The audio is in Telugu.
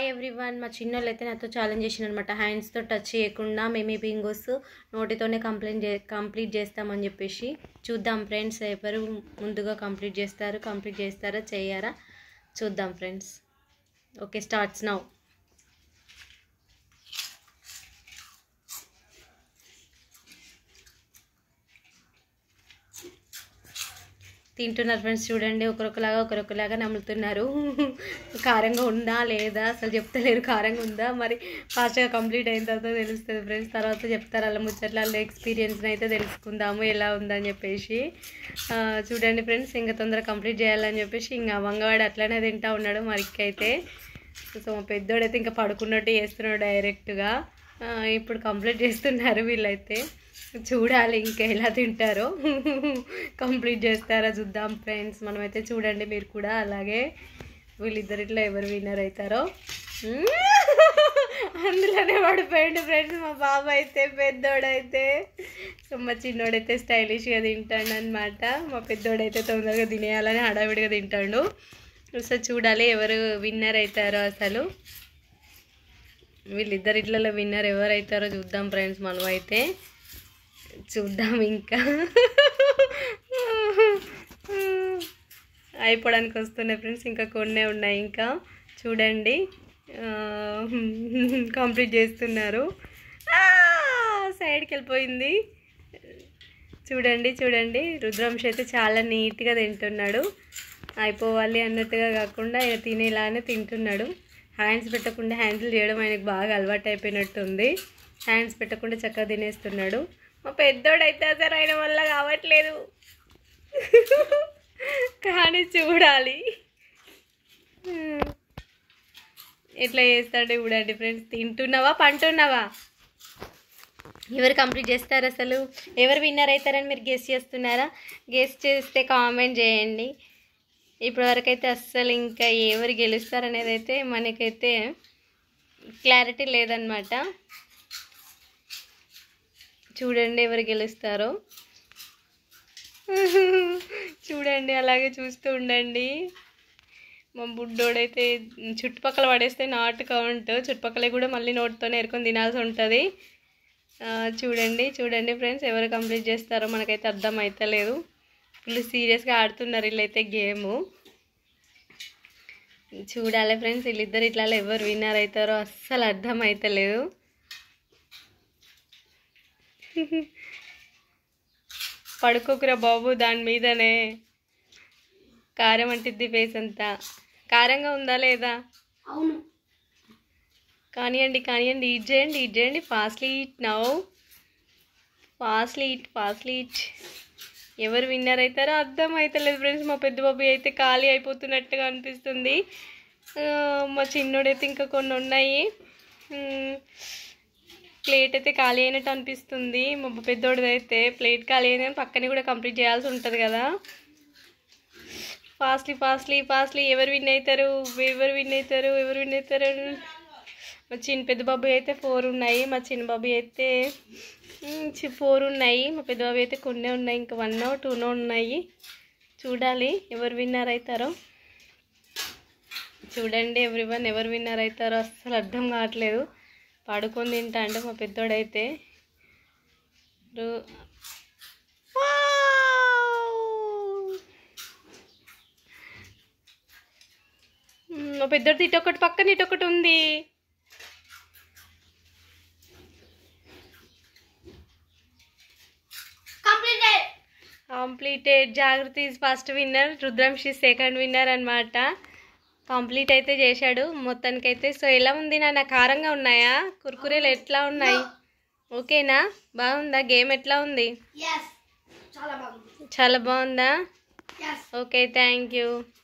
హాయ్ ఎవ్రీవన్ మా చిన్నోళ్ళు అయితే నాతో ఛాలెంజ్ చేసిన అనమాట హ్యాండ్స్తో టచ్ చేయకుండా మేమీ బింగోస్ నోటితోనే కంప్లైంట్ చే కంప్లీట్ చేస్తామని చెప్పేసి చూద్దాం ఫ్రెండ్స్ ఎవరు ముందుగా కంప్లీట్ చేస్తారు కంప్లీట్ చేస్తారా చేయరా చూద్దాం ఫ్రెండ్స్ ఓకే స్టార్ట్స్ నౌ తింటున్నారు ఫ్రెండ్స్ చూడండి ఒకరొకలాగా ఒకరొకలాగా నమ్ముతున్నారు కారంగా ఉందా లేదా అసలు చెప్తలేరు కారంగా ఉందా మరి ఫాస్ట్గా కంప్లీట్ అయిన తర్వాత తెలుస్తుంది ఫ్రెండ్స్ తర్వాత చెప్తారు అలా ముచ్చట్ల వాళ్ళ ఎక్స్పీరియన్స్ని అయితే తెలుసుకుందాము ఎలా ఉందని చెప్పేసి ఆ, చూడండి ఫ్రెండ్స్ ఇంకా తొందరగా కంప్లీట్ చేయాలని చెప్పేసి ఇంకా వంగవాడు అట్లనే తింటా ఉన్నాడు మరికైతే సో మా పెద్దోడైతే ఇంకా పడుకున్నట్టు చేస్తున్నాడు డైరెక్ట్గా ఆ, ఇప్పుడు కంప్లీట్ చేస్తున్నారు వీళ్ళైతే చూడాలి ఇంకా ఎలా తింటారో కంప్లీట్ చేస్తారా చూద్దాం ఫ్రెండ్స్ మనమైతే చూడండి మీరు కూడా అలాగే వీళ్ళిద్దరిట్లో ఎవరు విన్నర్ అవుతారో మ్మ్. అందులోనే పడిపోయిండు ఫ్రెండ్స్ మా బాబు అయితే పెద్దోడైతే సో మా చిన్నోడైతే స్టైలిష్గా తింటాడు అనమాట మా పెద్దోడైతే తొందరగా తినేయాలని హడావిడిగా తింటాడు సో చూడాలి ఎవరు విన్నర్ అవుతారో అసలు వీళ్ళిద్దరి ఇట్లలో విన్నర్ ఎవరు అవుతారో చూద్దాం ఫ్రెండ్స్ మనం అయితే చూద్దాం ఇంకా అయిపోవడానికి వస్తున్నాయి ఫ్రెండ్స్ ఇంకా కొన్నే ఉన్నాయి ఇంకా చూడండి కంప్లీట్ చేస్తున్నారు ఆ, సైడ్కి వెళ్ళిపోయింది చూడండి చూడండి రుద్రాంశ అయితే చాలా నీట్గా తింటున్నాడు అయిపోవాలి అన్నట్టుగా కాకుండా ఇక తినేలానే తింటున్నాడు హ్యాండ్స్ పెట్టకుండా హ్యాండిల్ చేయడం ఆయనకు బాగా అలవాటు అయిపోయినట్టుంది హ్యాండ్స్ పెట్టకుండా చక్కగా తినేస్తున్నాడు మా పెద్దోడైతే అసలు ఆయన వల్ల కావట్లేదు కానీ చూడాలి ఎట్లా చేస్తాడో చూడండి ఫ్రెండ్స్ తింటున్నావా పంటున్నావా ఎవరు కంప్లీట్ చేస్తారు అసలు ఎవరు విన్నర్ అవుతారని మీరు గెస్ట్ చేస్తున్నారా గెస్ట్ చేస్తే కామెంట్ చేయండి ఇప్పటివరకు అయితే అస్సలు ఇంకా ఎవరు గెలుస్తారనేది అయితే మనకైతే క్లారిటీ లేదనమాట చూడండి ఎవరు గెలుస్తారో చూడండి అలాగే చూస్తూ ఉండండి మా బుడ్డోడైతే చుట్టుపక్కల పడేస్తే నాట్ కౌంట్ చుట్టుపక్కల కూడా మళ్ళీ నోటితోనే ఎరుకొని తినాల్సి ఉంటుంది ఆ, చూడండి చూడండి ఫ్రెండ్స్ ఎవరు కంప్లీట్ చేస్తారో మనకైతే అర్థం అవుతలేదు ఫుల్ సీరియస్గా ఆడుతున్నారు వీళ్ళైతే గేము చూడాలి ఫ్రెండ్స్ వీళ్ళిద్దరు ఇట్లా ఎవరు విన్నర్ అవుతారో అస్సలు అర్థం అవుతలేదు పడుకోకురా బాబు దాని మీదనే కారం అంటిద్ది ఫేస్ అంతా కారంగా ఉందా లేదా అవును కానివ్వండి కానివ్వండి ఈట్ చేయండి ఈట్ చేయండి fastly eat now fastly eat fastly eat ఎవరు విన్నర్ అవుతారో అర్థం అవుతలేదు ఫ్రెండ్స్ మా పెద్ద బాబు అయితే ఖాళీ అయిపోతున్నట్టుగా అనిపిస్తుంది ఆ, మా చిన్నోడైతే ఇంకా కొన్ని ఉన్నాయి మ్, ప్లేట్ అయితే ఖాళీ అయినట్టు అనిపిస్తుంది మా పెద్దోడిది అయితే ప్లేట్ ఖాళీ అయిన పక్కనే కూడా కంప్లీట్ చేయాల్సి ఉంటుంది కదా ఫాస్ట్లీ ఫాస్ట్లీ ఫాస్ట్లీ ఎవరు విన్ అవుతారు ఎవరు విన్ అవుతారు ఎవరు విన్ అవుతారు మా చిన్న పెద్ద బాబు అయితే ఫోర్ ఉన్నాయి మా చిన్న బాబు అయితే ఫోర్ ఉన్నాయి మా పెద్ద బాబు అయితే కొన్నే ఉన్నాయి ఇంకా వన్ టూనో ఉన్నాయి చూడాలి ఎవరు విన్నర్ అవుతారో చూడండి ఎవ్రీవన్ ఎవరు విన్నర్ అవుతారో అస్సలు అర్థం కావట్లేదు పడుకొని తింటా అంటే మా పెద్దోడైతే రు- వావ్! మ్, మా పెద్దోడిది ఇటొకటి పక్కన ఇటొకటి ఉంది completed completed Jagruti is first winner Rudranshi second winner అన్నమాట కంప్లీట్ అయితే చేశాడు మొత్తానికైతే సో ఎలా ఉంది నాన్న కారంగా ఉన్నాయా కుర్కురేలు ఎట్లా ఉన్నాయి ఓకేనా బాగుందా గేమ్ ఎట్లా ఉంది ఎస్ చాలా బాగుంది చాలా బాగుందా ఎస్ ఓకే థ్యాంక్ యూ